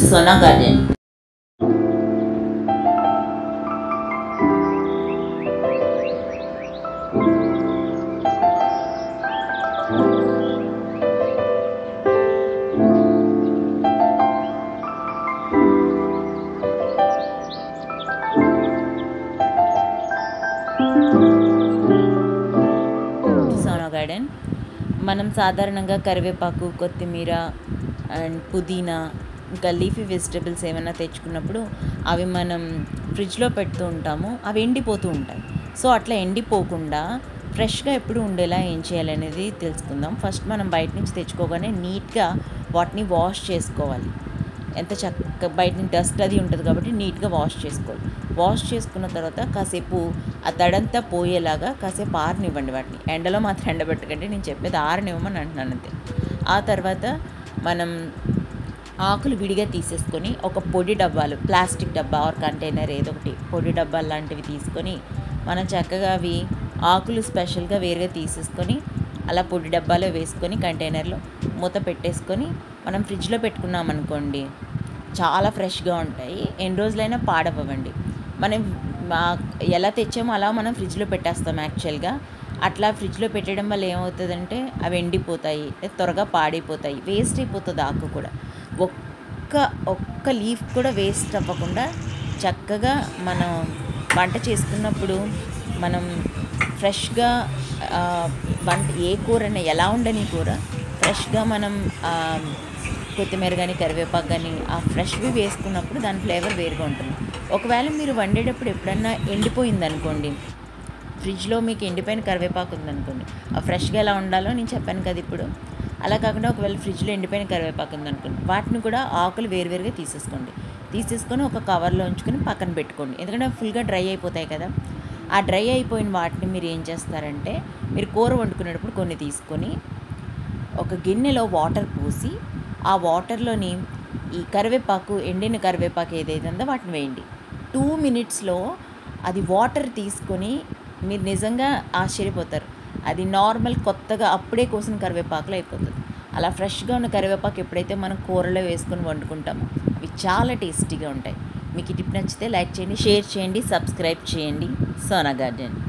Sona garden Sona garden మనం సాధారణంగా కరివేపాకు కొత్తిమీర అండ్ పుదీనా ఇంకా లీఫీ వెజిటబుల్స్ ఏమైనా తెచ్చుకున్నప్పుడు అవి మనం ఫ్రిడ్జ్లో పెడుతూ ఉంటాము అవి ఎండిపోతూ ఉంటాయి సో అట్లా ఎండిపోకుండా ఫ్రెష్గా ఎప్పుడు ఉండేలా ఏం చేయాలనేది తెలుసుకుందాం ఫస్ట్ మనం బయట నుంచి తెచ్చుకోగానే నీట్గా వాటిని వాష్ చేసుకోవాలి ఎంత చక్క బయట నుంచి డస్ట్ అది ఉంటుంది కాబట్టి నీట్గా వాష్ చేసుకోవాలి వాష్ చేసుకున్న తర్వాత కాసేపు ఆ తడంతా పోయేలాగా కాసేపు ఆరనివ్వండి వాటిని ఎండలో మాత్రం ఎండబెట్టకండి నేను చెప్పేది ఆరనివ్వమని అంటున్నాను అంతే ఆ తర్వాత మనం ఆకులు విడిగా తీసేసుకొని ఒక పొడి డబ్బాలు ప్లాస్టిక్ డబ్బా ఆర్ కంటైనర్ ఏదో ఒకటి పొడి డబ్బాలు లాంటివి తీసుకొని మనం చక్కగా అవి ఆకులు స్పెషల్గా వేరుగా తీసేసుకొని అలా పొడి డబ్బాలో వేసుకొని కంటైనర్లో మూత పెట్టేసుకొని మనం ఫ్రిడ్జ్లో పెట్టుకున్నాం అనుకోండి చాలా ఫ్రెష్గా ఉంటాయి ఎన్ని రోజులైనా పాడవ్వండి మనం మా- ఎలా తెచ్చామో అలా మనం ఫ్రిడ్జ్లో పెట్టేస్తాం యాక్చువల్గా అట్లా ఫ్రిడ్జ్లో పెట్టడం వల్ల ఏమవుతుందంటే అవి ఎండిపోతాయి లేదా త్వరగా పాడైపోతాయి వేస్ట్ అయిపోతుంది ఆకు కూడా ఒక్క ఒక్క లీఫ్ కూడా వేస్ట్ అవ్వకుండా చక్కగా మనం వంట చేసుకున్నప్పుడు మనం ఫ్రెష్గా ఆ, వంట ఏ కూరని ఎలా ఉండని కూర ఫ్రెష్గా మనం ఆ, కొత్తిమీర కానీ కరివేపాకు కానీ ఆ ఫ్రెష్వి వేసుకున్నప్పుడు దాని ఫ్లేవర్ వేరుగా ఉంటుంది ఒకవేళ మీరు వండేటప్పుడు ఎప్పుడన్నా ఎండిపోయింది అనుకోండి ఫ్రిడ్జ్లో మీకు ఎండిపోయిన కరివేపాకు ఉందనుకోండి ఆ ఫ్రెష్గా ఎలా ఉండాలో నేను చెప్పాను కదా ఇప్పుడు అలా కాకుండా ఒకవేళ ఫ్రిడ్జ్లో ఎండిపోయిన కరివేపాకు ఉందనుకోండి వాటిని కూడా ఆకులు వేరువేరుగా తీసేసుకోండి తీసేసుకొని ఒక కవర్లో ఉంచుకొని పక్కన పెట్టుకోండి ఎందుకంటే అవి ఫుల్గా డ్రై అయిపోతాయి కదా ఆ డ్రై అయిపోయిన వాటిని మీరు ఏం చేస్తారంటే మీరు కూర వండుకునేటప్పుడు కొన్ని తీసుకొని ఒక గిన్నెలో వాటర్ పోసి ఆ వాటర్లోని ఈ కరివేపాకు ఎండిన కరివేపాకు ఏదైతే ఉందో వాటిని వేయండి టూ మినిట్స్లో అది వాటర్ తీసుకొని మీరు నిజంగా ఆశ్చర్యపోతారు అది నార్మల్ కొత్తగా అప్పుడే కోసిన కరివేపాకులో అయిపోతుంది అలా ఫ్రెష్గా ఉన్న కరివేపాకు ఎప్పుడైతే మనం కూరలో వేసుకొని వండుకుంటామో అవి చాలా టేస్టీగా ఉంటాయి మీకు ఈ టిప్ నచ్చితే లైక్ చేయండి షేర్ చేయండి సబ్స్క్రైబ్ చేయండి సోనా గార్డెన్